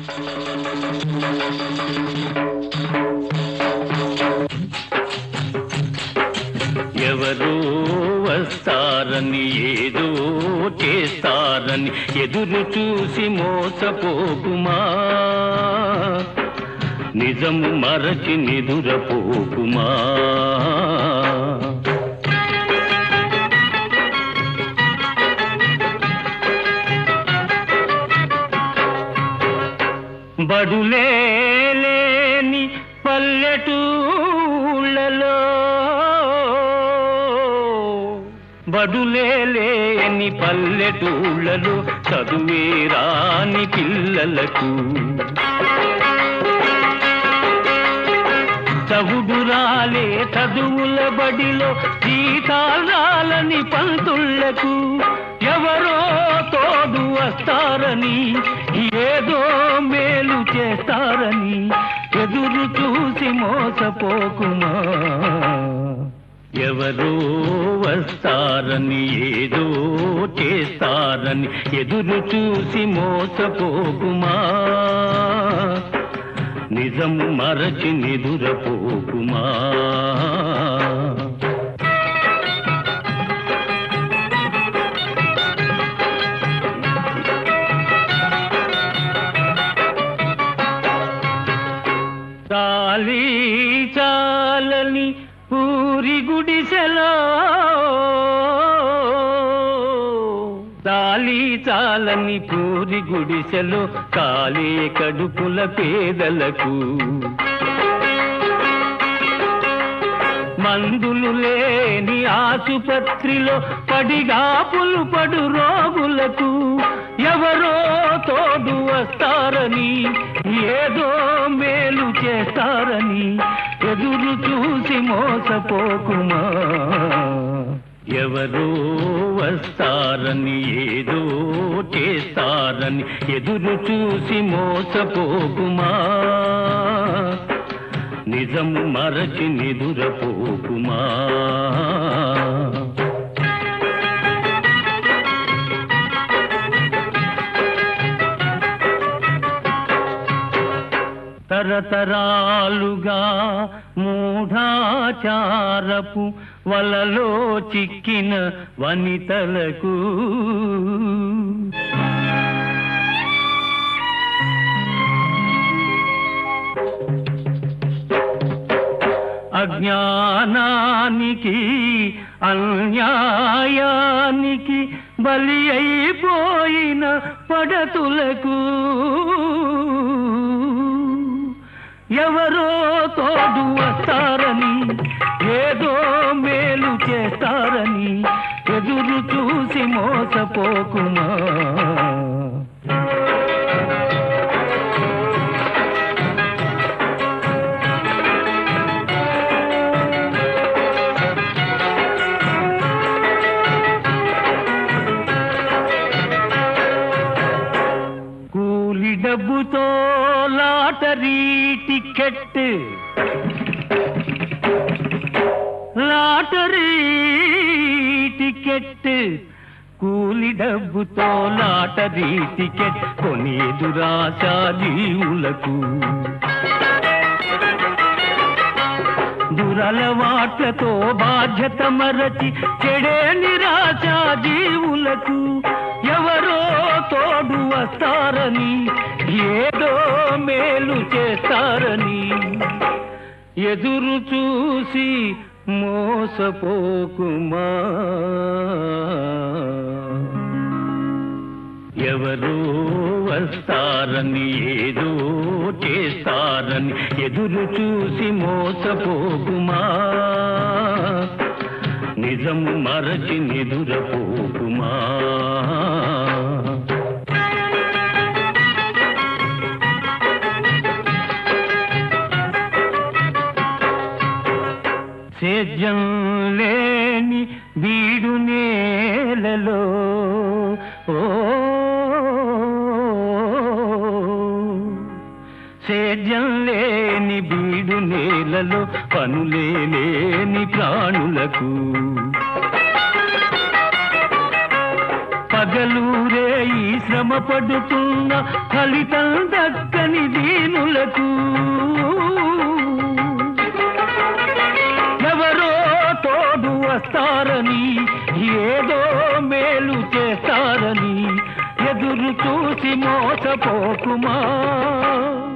ఎవరో వస్తారని ఏదో చేస్తారని ఎదురు చూసి మోసపోకుమా నిజము మరచి నిదురపోకుమా బడులే లేని పల్లెటూళ్ళలో బడులే లేని పల్లెటూళ్ళలో చదువే రాని పిల్లలకు చవుడు రాలే చదువుల బడిలో జీతాలు రాలని పంతుళ్లకు ఎవరో తోడు వస్తారని ఏదో మేలు చేస్తారని ఎదురు చూసి మోసపోకుమా ఎవరో వస్తారని ఏదో చేస్తారని ఎదురు చూసి మోసపోకుమా నిజము మరచి నిదురపోకుమా చాలి చాలని పూరి గుడిసెలో చాలి చాలని పూరి గుడిసెలో కాలే కడుపుల పేదలకు మందులు లేని ఆసుపత్రిలో పడిగాపులు పడు రోగులకు ఎవరో తోడు వస్తారని ఏదో మేలు చేస్తారని ఎదురు చూసి మోసపోకుమా ఎవరో వస్తారని ఏదో చేస్తారని ఎదురు చూసి మోసపోకుమా నిజము మరచి నిదురపోకుమా తరతరాలుగా మూఢాచారపు వలలో చిక్కిన వనితలకు అజ్ఞానానికి అన్యాయానికి బలి అయిపోయిన పడతులకు ఎవరో తోడు వస్తారని ఏదో మేలు చేస్తారని ఎదురు చూసి మోసపోకుమా కూలి డబ్బుతో లాటరీ టికెట్ లాటరీ టికెట్ కూలి డబ్బుతో లాటరీ టికెట్ కొని దురాశా జీవులకు దురలవాట్లతో బాధ్యత మరచి చెడే నిరాశ జీవులకు ఎవరో తోడు వస్తారని ఏదో మేలు చేస్తారని ఎదురు చూసి మోసపోకుమా ఎవరో వస్తారని ఏదో చేస్తారని ఎదురు చూసి మోసపోకుమా నిజము మరచి నిదురపోకుమా సేద్యం లేని బీడు నేలలో ఓ సేద్యం లేని బీడు నేలలో పనులే లేని ప్రాణులకు పగలూరే ఈ శ్రమ శ్రమ పడుతున్న ఫలితం దక్కని దీనులకు ఎవరో తోడు వస్తారని ఏదో మేలు చేస్తారని ఎదురు చూసి మోసపోకుమా